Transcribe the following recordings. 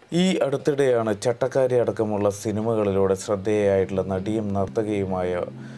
ഈ അടുത്തിടെയാണ് ചട്ടക്കാരി അടക്കമുള്ള സിനിമകളിലൂടെ ശ്രദ്ധേയയായിട്ടുള്ള നടിയും നർത്തകിയുമായ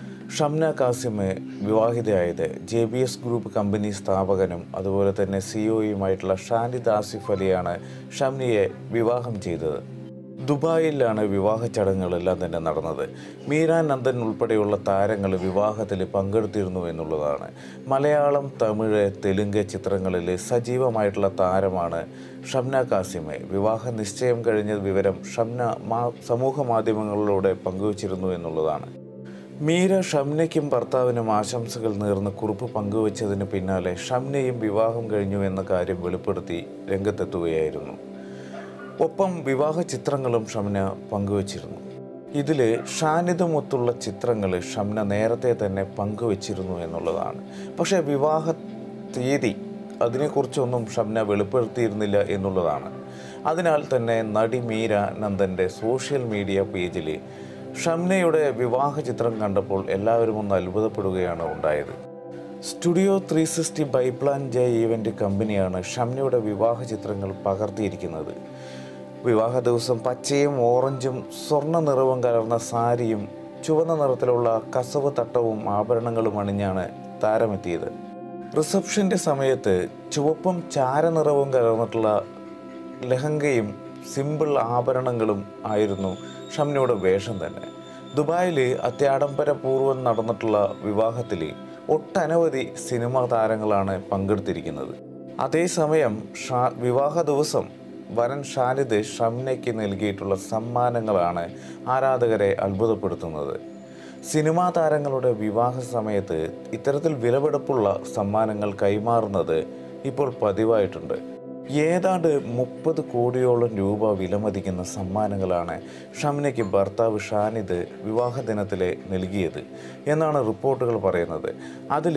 ഷംന കാസിം വിവാഹിതയായത് J B S group company സ്ഥാപകനും അതുപോലെ തന്നെ സിഒയുമായിട്ടുള്ള ഷാനിദ് ആസിഫ് അലിയാണ് ഷംനിയെ വിവാഹം ചെയ്തത് ദുബായിലാണ് വിവാഹ ചടങ്ങുകളെല്ലാം തന്നെ നടന്നത് മീര നന്ദൻ ഉൾപ്പെടെയുള്ള താരങ്ങൾ വിവാഹത്തിൽ പങ്കെടുത്തിരുന്നു എന്നുള്ളതാണ് മലയാളം തമിഴ് തെലുങ്ക് ചിത്രങ്ങളിൽ സജീവമായിട്ടുള്ള താരമാണ് ഷംന കാസിമെ വിവാഹ നിശ്ചയം കഴിഞ്ഞ വിവരം ഷംന മാ സമൂഹ മാധ്യമങ്ങളിലൂടെ പങ്കുവച്ചിരുന്നു എന്നുള്ളതാണ് മീര ഷംനയ്ക്കും ഭർത്താവിനും ആശംസകൾ നേർന്ന് കുറിപ്പ് പങ്കുവച്ചതിന് പിന്നാലെ ഷംനയും വിവാഹം കഴിഞ്ഞു എന്ന കാര്യം വെളിപ്പെടുത്തി രംഗത്തെത്തുകയായിരുന്നു ഒപ്പം വിവാഹ ചിത്രങ്ങളും ഷംന പങ്കുവച്ചിരുന്നു ഇതിൽ ഷാനിദമൊത്തുള്ള ചിത്രങ്ങൾ ഷംന നേരത്തെ തന്നെ പങ്കുവച്ചിരുന്നു എന്നുള്ളതാണ് പക്ഷേ വിവാഹ തീയതി അതിനെക്കുറിച്ചൊന്നും ഷംന വെളിപ്പെടുത്തിയിരുന്നില്ല എന്നുള്ളതാണ് അതിനാൽ തന്നെ നടി മീര നന്ദൻ്റെ സോഷ്യൽ മീഡിയ പേജിൽ ഷംനയുടെ വിവാഹ ചിത്രം കണ്ടപ്പോൾ എല്ലാവരും ഒന്ന് അത്ഭുതപ്പെടുകയാണ് ഉണ്ടായത് studio three sixty by plan J event കമ്പനിയാണ് ഷംനയുടെ വിവാഹ ചിത്രങ്ങൾ പകർത്തിയിരിക്കുന്നത് വിവാഹ ദിവസം പച്ചയും ഓറഞ്ചും സ്വർണ്ണ നിറവും കലർന്ന സാരിയും ചുവന്ന നിറത്തിലുള്ള കസവ് തട്ടവും ആഭരണങ്ങളും അണിഞ്ഞാണ് താരമെത്തിയത് റിസപ്ഷൻ്റെ സമയത്ത് ചുവപ്പും ചാരനിറവും കലർന്നിട്ടുള്ള ലഹങ്കയും സിമ്പിൾ ആഭരണങ്ങളും ആയിരുന്നു ഷംനയുടെ വേഷം തന്നെ ദുബായിൽ അത്യാഡംബരപൂർവ്വം നടന്നിട്ടുള്ള വിവാഹത്തിൽ ഒട്ടനവധി സിനിമാ താരങ്ങളാണ് പങ്കെടുത്തിരിക്കുന്നത് അതേസമയം ഷാ വിവാഹ ദിവസം വരൻ ഷാനിദ് ഷംനയ്ക്ക് നൽകിയിട്ടുള്ള സമ്മാനങ്ങളാണ് ആരാധകരെ അത്ഭുതപ്പെടുത്തുന്നത് സിനിമാ താരങ്ങളുടെ വിവാഹ സമയത്ത് ഇത്തരത്തിൽ വിലപിടിപ്പുള്ള സമ്മാനങ്ങൾ കൈമാറുന്നത് ഇപ്പോൾ പതിവായിട്ടുണ്ട് ഏതാണ്ട് മുപ്പത് കോടിയോളം രൂപ വിലമതിക്കുന്ന സമ്മാനങ്ങളാണ് ഷംനയ്ക്ക് ഭർത്താവ് ഷാനിദ് വിവാഹ ദിനത്തിൽ നൽകിയത് എന്നാണ് റിപ്പോർട്ടുകൾ പറയുന്നത് അതിൽ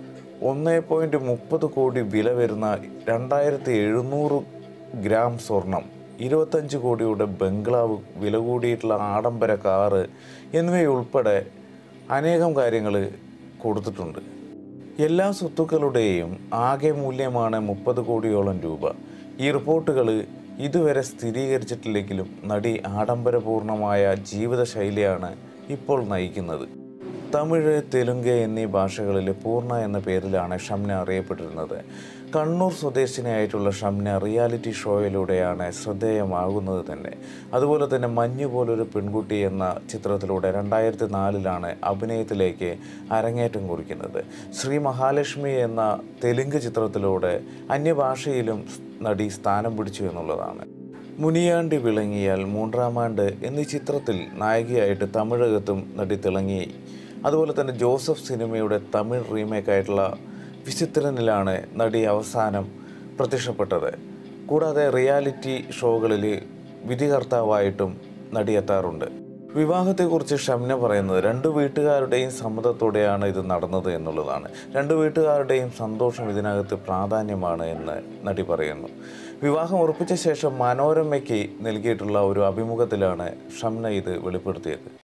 ഒന്ന് പോയിൻറ്റ് മുപ്പത് കോടി വില വരുന്ന രണ്ടായിരത്തി എഴുന്നൂറ് ഗ്രാം സ്വർണം ഇരുപത്തഞ്ച് കോടിയുടെ ബംഗ്ലാവ് വില കൂടിയിട്ടുള്ള ആഡംബര കാറ് എന്നിവയുൾപ്പെടെ അനേകം കാര്യങ്ങൾ കൊടുത്തിട്ടുണ്ട് എല്ലാ സ്വത്തുക്കളുടെയും ആകെ മൂല്യമാണ് മുപ്പത് കോടിയോളം രൂപ ഈ റിപ്പോർട്ടുകൾ ഇതുവരെ സ്ഥിരീകരിച്ചിട്ടില്ലെങ്കിലും നടി ആഡംബരപൂർണമായ ജീവിതശൈലിയാണ് ഇപ്പോൾ നയിക്കുന്നത് തമിഴ് തെലുങ്ക് എന്നീ ഭാഷകളിൽ പൂർണ്ണ എന്ന പേരിലാണ് ഷംന അറിയപ്പെട്ടിരുന്നത് കണ്ണൂർ സ്വദേശിനിയായിട്ടുള്ള ഷംന റിയാലിറ്റി ഷോയിലൂടെയാണ് ശ്രദ്ധേയമാകുന്നത് തന്നെ അതുപോലെ തന്നെ മഞ്ഞു പോലൊരു പെൺകുട്ടി എന്ന ചിത്രത്തിലൂടെ രണ്ടായിരത്തി നാലിലാണ് അഭിനയത്തിലേക്ക് അരങ്ങേറ്റം കുറിക്കുന്നത് ശ്രീ മഹാലക്ഷ്മി എന്ന തെലുങ്ക് ചിത്രത്തിലൂടെ അന്യഭാഷയിലും നടി സ്ഥാനം പിടിച്ചു എന്നുള്ളതാണ് മുനിയാണ്ടി വിളങ്ങിയാൽ മൂന്നാമാണ്ട് എന്നീ ചിത്രത്തിൽ നായികയായിട്ട് തമിഴകത്തും നടി തിളങ്ങി അതുപോലെ തന്നെ ജോസഫ് സിനിമയുടെ തമിഴ് റീമേക്കായിട്ടുള്ള വിചിത്രനിലാണ് നടി അവസാനം പ്രത്യക്ഷപ്പെട്ടത് കൂടാതെ റിയാലിറ്റി ഷോകളിൽ വിധികർത്താവായിട്ടും നടി എത്താറുണ്ട് വിവാഹത്തെക്കുറിച്ച് ഷംന പറയുന്നത് രണ്ട് വീട്ടുകാരുടെയും സമ്മതത്തോടെയാണ് ഇത് നടന്നത് എന്നുള്ളതാണ് രണ്ട് വീട്ടുകാരുടെയും സന്തോഷം ഇതിനകത്ത് പ്രാധാന്യമാണ് എന്ന് നടി പറയുന്നു വിവാഹം ഉറപ്പിച്ച ശേഷം മനോരമയ്ക്ക് നൽകിയിട്ടുള്ള ഒരു അഭിമുഖത്തിലാണ് ഷംന ഇത് വെളിപ്പെടുത്തിയത്